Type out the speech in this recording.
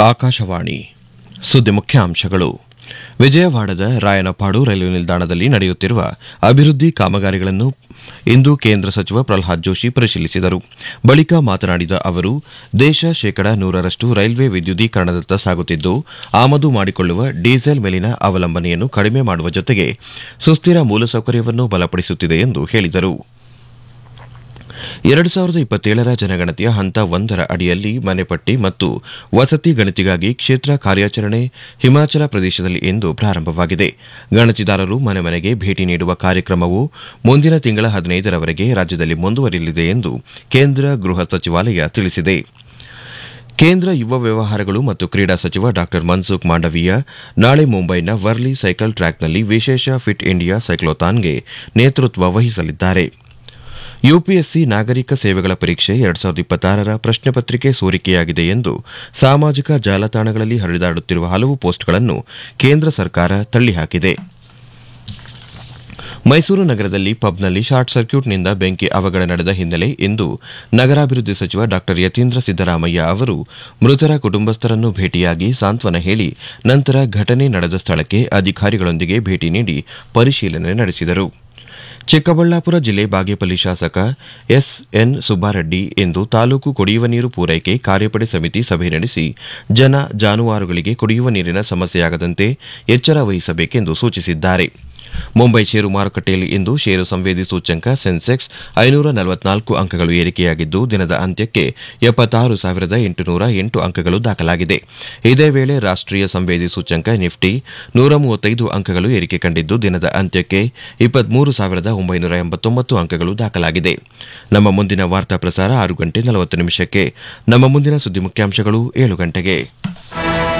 ಆಕಾಶವಾಣಿ ಸುದ್ದಿ ಮುಖ್ಯಾಂಶಗಳು ವಿಜಯವಾಡದ ರಾಯನಪಾಡು ರೈಲ್ವೆ ನಿಲ್ದಾಣದಲ್ಲಿ ನಡೆಯುತ್ತಿರುವ ಅಭಿವೃದ್ಧಿ ಕಾಮಗಾರಿಗಳನ್ನು ಇಂದು ಕೇಂದ್ರ ಸಚಿವ ಪ್ರಹ್ಲಾದ್ ಜೋಶಿ ಪರಿಶೀಲಿಸಿದರು ಬಳಿಕ ಮಾತನಾಡಿದ ಅವರು ದೇಶ ಶೇಕಡ ನೂರರಷ್ಟು ರೈಲ್ವೆ ವಿದ್ಯುದೀಕರಣದತ್ತ ಸಾಗುತ್ತಿದ್ದು ಆಮದು ಮಾಡಿಕೊಳ್ಳುವ ಡೀಸೆಲ್ ಮೇಲಿನ ಅವಲಂಬನೆಯನ್ನು ಕಡಿಮೆ ಮಾಡುವ ಜೊತೆಗೆ ಸುಸ್ಥಿರ ಮೂಲಸೌಕರ್ಯವನ್ನು ಬಲಪಡಿಸುತ್ತಿದೆ ಎಂದು ಹೇಳಿದರು ಎರಡು ಸಾವಿರದ ಇಪ್ಪತ್ತೇಳರ ಜನಗಣತಿಯ ಹಂತ ಒಂದರ ಅಡಿಯಲ್ಲಿ ಮನೆಪಟ್ಟಿ ಮತ್ತು ವಸತಿ ಗಣತಿಗಾಗಿ ಕ್ಷೇತ್ರ ಕಾರ್ಯಾಚರಣೆ ಹಿಮಾಚಲ ಪ್ರದೇಶದಲ್ಲಿ ಇಂದು ಪ್ರಾರಂಭವಾಗಿದೆ ಗಣತಿದಾರರು ಮನೆ ಮನೆಗೆ ಭೇಟಿ ನೀಡುವ ಕಾರ್ಯಕ್ರಮವು ಮುಂದಿನ ತಿಂಗಳ ಹದಿನೈದರವರೆಗೆ ರಾಜ್ಯದಲ್ಲಿ ಮುಂದುವರಿಯಲಿದೆ ಎಂದು ಕೇಂದ್ರ ಗೃಹ ಸಚಿವಾಲಯ ತಿಳಿಸಿದೆ ಕೇಂದ್ರ ಯುವ ವ್ಯವಹಾರಗಳು ಮತ್ತು ಕ್ರೀಡಾ ಸಚಿವ ಡಾ ಮನ್ಸುಖ್ ಮಾಂಡವೀಯ ನಾಳೆ ಮುಂಬೈನ ವರ್ಲಿ ಸೈಕಲ್ ಟ್ರ್ಯಾಕ್ನಲ್ಲಿ ವಿಶೇಷ ಫಿಟ್ ಇಂಡಿಯಾ ಸೈಕ್ಲೋಥಾನ್ಗೆ ನೇತೃತ್ವ ವಹಿಸಲಿದ್ದಾರೆ ಯುಪಿಎಸ್ಸಿ ನಾಗರಿಕ ಸೇವೆಗಳ ಪರೀಕ್ಷೆ ಎರಡ್ ಸಾವಿರದ ಇಪ್ಪತ್ತಾರರ ಪ್ರಶ್ನೆ ಪತ್ರಿಕೆ ಸೋರಿಕೆಯಾಗಿದೆ ಎಂದು ಸಾಮಾಜಿಕ ಜಾಲತಾಣಗಳಲ್ಲಿ ಹರಿದಾಡುತ್ತಿರುವ ಹಲವು ಪೋಸ್ಟ್ಗಳನ್ನು ಕೇಂದ್ರ ಸರ್ಕಾರ ತಳ್ಳಿಹಾಕಿದೆ ಮೈಸೂರು ನಗರದಲ್ಲಿ ಪಬ್ನಲ್ಲಿ ಶಾರ್ಟ್ ಸರ್ಕ್ಯೂಟ್ನಿಂದ ಬೆಂಕಿ ಅವಘಡ ನಡೆದ ಹಿನ್ನೆಲೆ ಇಂದು ನಗರಾಭಿವೃದ್ಧಿ ಸಚಿವ ಡಾ ಯತೀಂದ್ರ ಸಿದ್ದರಾಮಯ್ಯ ಅವರು ಮೃತರ ಕುಟುಂಬಸ್ಥರನ್ನು ಭೇಟಿಯಾಗಿ ಸಾಂತ್ವನ ಹೇಳಿ ನಂತರ ಘಟನೆ ನಡೆದ ಸ್ಥಳಕ್ಕೆ ಅಧಿಕಾರಿಗಳೊಂದಿಗೆ ಭೇಟಿ ನೀಡಿ ಪರಿಶೀಲನೆ ನಡೆಸಿದರು ಚಿಕ್ಕಬಳ್ಳಾಪುರ ಜಿಲ್ಲೆ ಬಾಗೇಪಲ್ಲಿ ಶಾಸಕ ಎಸ್ಎನ್ ಸುಬ್ಬಾರೆಡ್ಡಿ ಇಂದು ತಾಲೂಕು ಕುಡಿಯುವ ನೀರು ಪೂರೈಕೆ ಕಾರ್ಯಪಡೆ ಸಮಿತಿ ಸಭೆ ನಡೆಸಿ ಜನ ಜಾನುವಾರುಗಳಿಗೆ ಕುಡಿಯುವ ನೀರಿನ ಸಮಸ್ಯೆಯಾಗದಂತೆ ಎಚ್ಚರ ವಹಿಸಬೇಕೆಂದು ಸೂಚಿಸಿದ್ದಾರೆ ಮುಂಬೈ ಷೇರು ಮಾರುಕಟ್ಟೆಯಲ್ಲಿ ಇಂದು ಷೇರು ಸಂವೇದಿ ಸೂಚ್ಯಂಕ ಸೆನ್ಸೆಕ್ಸ್ ಐನೂರ ನಲವತ್ನಾಲ್ಕು ಅಂಕಗಳು ಏರಿಕೆಯಾಗಿದ್ದು ದಿನದ ಅಂತ್ಯಕ್ಕೆ ಎಪ್ಪತ್ತಾರು ಸಾವಿರದ ಎಂಟುನೂರ ಎಂಟು ಅಂಕಗಳು ದಾಖಲಾಗಿದೆ ಇದೇ ವೇಳೆ ರಾಷ್ಟೀಯ ಸಂವೇದಿ ಸೂಚ್ಯಂಕ ನಿಫ್ಟಿ ನೂರ ಮೂವತ್ತೈದು ಅಂಕಗಳು ಏರಿಕೆ ಕಂಡಿದ್ದು ದಿನದ ಅಂತ್ಯಕ್ಕೆ ಇಪ್ಪತ್ಮೂರು ಸಾವಿರದ ಒಂಬೈನೂರ ಎಂಬತ್ತೊಂಬತ್ತು ಅಂಕಗಳು ದಾಖಲಾಗಿದೆ ನಮ್ಮ ಮುಂದಿನ ವಾರ್ತಾ ಪ್ರಸಾರ ಆರು ಗಂಟೆ ನಲವತ್ತು ನಿಮಿಷಕ್ಕೆ ನಮ್ಮ ಮುಂದಿನ ಸುದ್ದಿ ಮುಖ್ಯಾಂಶಗಳು ಏಳು ಗಂಟೆಗೆ